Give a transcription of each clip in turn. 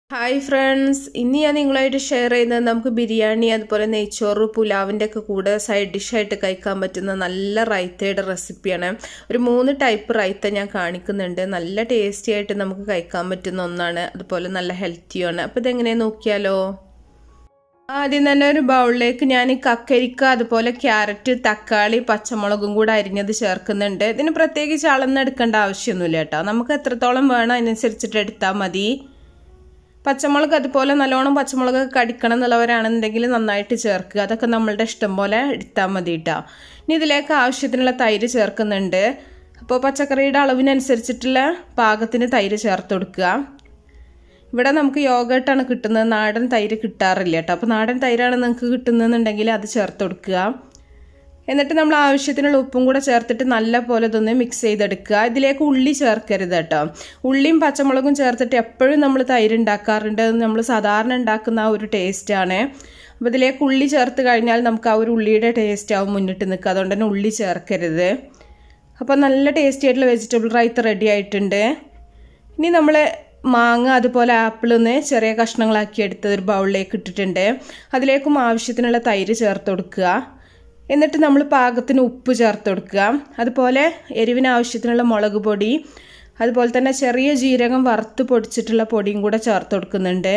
hi friends ഇന്ന് ഞാൻ നിങ്ങളായിട്ട് ഷെയർ ചെയ്യുന്നത് നമുക്ക് ബിരിയാണി അതുപോലെ നെയ്ച്ചോറ് പുലാവിൻ്റെ ഒക്കെ കൂടെ സൈഡ് ഡിഷായിട്ട് കഴിക്കാൻ പറ്റുന്ന നല്ല റൈത്തയുടെ റെസിപ്പിയാണ് ഒരു മൂന്ന് ടൈപ്പ് റൈത്ത ഞാൻ കാണിക്കുന്നുണ്ട് നല്ല ടേസ്റ്റി ആയിട്ട് നമുക്ക് കഴിക്കാൻ പറ്റുന്ന ഒന്നാണ് അതുപോലെ നല്ല ഹെൽത്തിയുമാണ് അപ്പോൾ ഇതെങ്ങനെയാണ് നോക്കിയാലോ ആദ്യം തന്നെ ഒരു ബൗളിലേക്ക് ഞാൻ കക്കരിക്ക അതുപോലെ ക്യാരറ്റ് തക്കാളി പച്ചമുളകും കൂടെ അരിഞ്ഞത് ചേർക്കുന്നുണ്ട് ഇതിന് പ്രത്യേകിച്ച് അളന്നെടുക്കേണ്ട ആവശ്യമൊന്നുമില്ല കേട്ടോ നമുക്ക് എത്രത്തോളം വേണം അതിനനുസരിച്ചിട്ട് എടുത്താൽ മതി പച്ചമുളക് അതുപോലെ നല്ലോണം പച്ചമുളക് കടിക്കണം എന്നുള്ളവരാണെന്നുണ്ടെങ്കിൽ നന്നായിട്ട് ചേർക്കുക അതൊക്കെ നമ്മളുടെ ഇഷ്ടം പോലെ എടുത്താൽ മതി കേട്ടോ ഇനി ഇതിലേക്ക് ആവശ്യത്തിനുള്ള തൈര് ചേർക്കുന്നുണ്ട് അപ്പോൾ പച്ചക്കറിയുടെ അളവിനനുസരിച്ചിട്ടുള്ള പാകത്തിന് തൈര് ചേർത്ത് കൊടുക്കുക ഇവിടെ നമുക്ക് യോഗട്ടാണ് കിട്ടുന്നത് നാടൻ തൈര് കിട്ടാറില്ല കേട്ടോ അപ്പോൾ നാടൻ തൈരാണ് നിങ്ങൾക്ക് കിട്ടുന്നതെന്നുണ്ടെങ്കിൽ അത് ചേർത്ത് കൊടുക്കുക എന്നിട്ട് നമ്മൾ ആവശ്യത്തിനുള്ള ഉപ്പും കൂടെ ചേർത്തിട്ട് നല്ല പോലെ ഇതൊന്ന് മിക്സ് ചെയ്തെടുക്കുക ഇതിലേക്ക് ഉള്ളി ചേർക്കരുത് കേട്ടോ ഉള്ളിയും പച്ചമുളകും ചേർത്തിട്ട് എപ്പോഴും നമ്മൾ തൈര് ഉണ്ടാക്കാറുണ്ട് നമ്മൾ സാധാരണ ഉണ്ടാക്കുന്ന ആ ഒരു ടേസ്റ്റാണ് അപ്പോൾ ഇതിലേക്ക് ഉള്ളി ചേർത്ത് കഴിഞ്ഞാൽ നമുക്ക് ആ ഒരു ഉള്ളിയുടെ ടേസ്റ്റ് ആവും മുന്നിട്ട് നിൽക്കുക അതുകൊണ്ട് തന്നെ ഉള്ളി ചേർക്കരുത് അപ്പോൾ നല്ല ടേസ്റ്റി ആയിട്ടുള്ള വെജിറ്റബിൾ റൈത്ത് റെഡി ആയിട്ടുണ്ട് ഇനി നമ്മൾ മാങ്ങ അതുപോലെ ആപ്പിൾ ഒന്ന് ചെറിയ കഷ്ണങ്ങളാക്കി എടുത്ത് ഒരു ബൗളിലേക്ക് ഇട്ടിട്ടുണ്ട് അതിലേക്കും ആവശ്യത്തിനുള്ള തൈര് ചേർത്ത് കൊടുക്കുക എന്നിട്ട് നമ്മൾ പാകത്തിന് ഉപ്പ് ചേർത്ത് കൊടുക്കുക അതുപോലെ എരിവിന് ആവശ്യത്തിനുള്ള മുളക് പൊടി അതുപോലെ തന്നെ ചെറിയ ജീരകം വറുത്ത് പൊടിച്ചിട്ടുള്ള പൊടിയും കൂടെ ചേർത്ത് കൊടുക്കുന്നുണ്ട്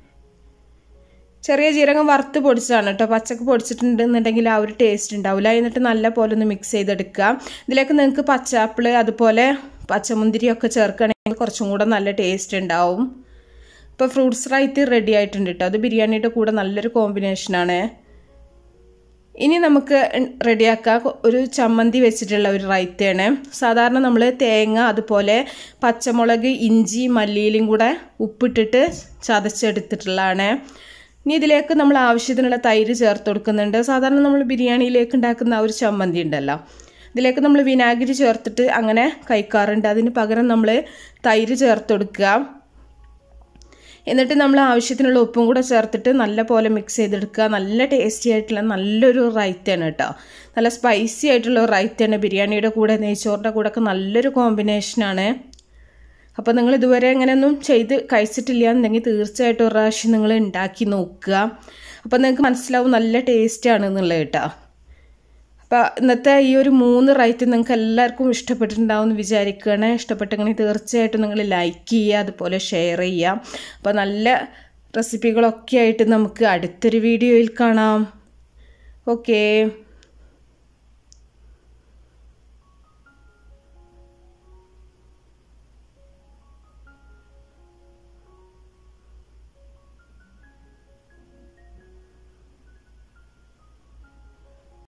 ചെറിയ ജീരകം വറുത്ത് പൊടിച്ചതാണ് കേട്ടോ പച്ചക്ക് പൊടിച്ചിട്ടുണ്ടെന്നുണ്ടെങ്കിൽ ആ ഒരു ടേസ്റ്റ് ഉണ്ടാവില്ല എന്നിട്ട് നല്ല പോലെ ഒന്ന് മിക്സ് ചെയ്തെടുക്കുക ഇതിലേക്ക് നിങ്ങൾക്ക് പച്ചാപ്പിൾ അതുപോലെ പച്ചമുന്തിരിയൊക്കെ ചേർക്കുകയാണെങ്കിൽ കുറച്ചും കൂടെ നല്ല ടേസ്റ്റ് ഉണ്ടാവും ഇപ്പോൾ ഫ്രൂട്ട്സ് റൈറ്റ് റെഡി ആയിട്ടുണ്ട് കേട്ടോ അത് ബിരിയാണിയുടെ കൂടെ നല്ലൊരു കോമ്പിനേഷനാണ് ഇനി നമുക്ക് റെഡിയാക്കാം ഒരു ചമ്മന്തി വെച്ചിട്ടുള്ള ഒരു റൈത്തയാണ് സാധാരണ നമ്മൾ തേങ്ങ അതുപോലെ പച്ചമുളക് ഇഞ്ചി മല്ലിയിലും കൂടെ ഉപ്പിട്ടിട്ട് ചതച്ചെടുത്തിട്ടുള്ളതാണ് ഇനി ഇതിലേക്ക് നമ്മൾ ആവശ്യത്തിനുള്ള തൈര് ചേർത്ത് കൊടുക്കുന്നുണ്ട് സാധാരണ നമ്മൾ ബിരിയാണിയിലേക്ക് ഉണ്ടാക്കുന്ന ആ ഒരു ചമ്മന്തി ഉണ്ടല്ലോ ഇതിലേക്ക് നമ്മൾ വിനാഗിരി ചേർത്തിട്ട് അങ്ങനെ കഴിക്കാറുണ്ട് അതിന് പകരം നമ്മൾ തൈര് ചേർത്ത് കൊടുക്കുക എന്നിട്ട് നമ്മൾ ആവശ്യത്തിനുള്ള ഉപ്പും കൂടെ ചേർത്തിട്ട് നല്ല പോലെ മിക്സ് ചെയ്തെടുക്കുക നല്ല ടേസ്റ്റി ആയിട്ടുള്ള നല്ലൊരു റൈറ്റാണ് കേട്ടോ നല്ല സ്പൈസി ആയിട്ടുള്ള ഒരു റൈറ്റാണ് ബിരിയാണിയുടെ കൂടെ നെയ്ച്ചോറിൻ്റെ കൂടെ ഒക്കെ നല്ലൊരു കോമ്പിനേഷനാണ് അപ്പോൾ നിങ്ങൾ ഇതുവരെ അങ്ങനെയൊന്നും ചെയ്ത് കഴിച്ചിട്ടില്ല എന്നുണ്ടെങ്കിൽ തീർച്ചയായിട്ടും ഒരു പ്രാവശ്യം നിങ്ങൾ ഉണ്ടാക്കി നോക്കുക അപ്പോൾ നിങ്ങൾക്ക് മനസ്സിലാവും നല്ല ടേസ്റ്റാണ് എന്നുള്ളത് കേട്ടോ അപ്പോൾ ഇന്നത്തെ ഈ ഒരു മൂന്ന് റൈറ്റ് നിങ്ങൾക്ക് എല്ലാവർക്കും ഇഷ്ടപ്പെട്ടിട്ടുണ്ടാവും എന്ന് വിചാരിക്കുകയാണ് ഇഷ്ടപ്പെട്ടെങ്കിൽ തീർച്ചയായിട്ടും നിങ്ങൾ ലൈക്ക് ചെയ്യുക അതുപോലെ ഷെയർ ചെയ്യുക അപ്പോൾ നല്ല റെസിപ്പികളൊക്കെ ആയിട്ട് നമുക്ക് അടുത്തൊരു വീഡിയോയിൽ കാണാം ഓക്കേ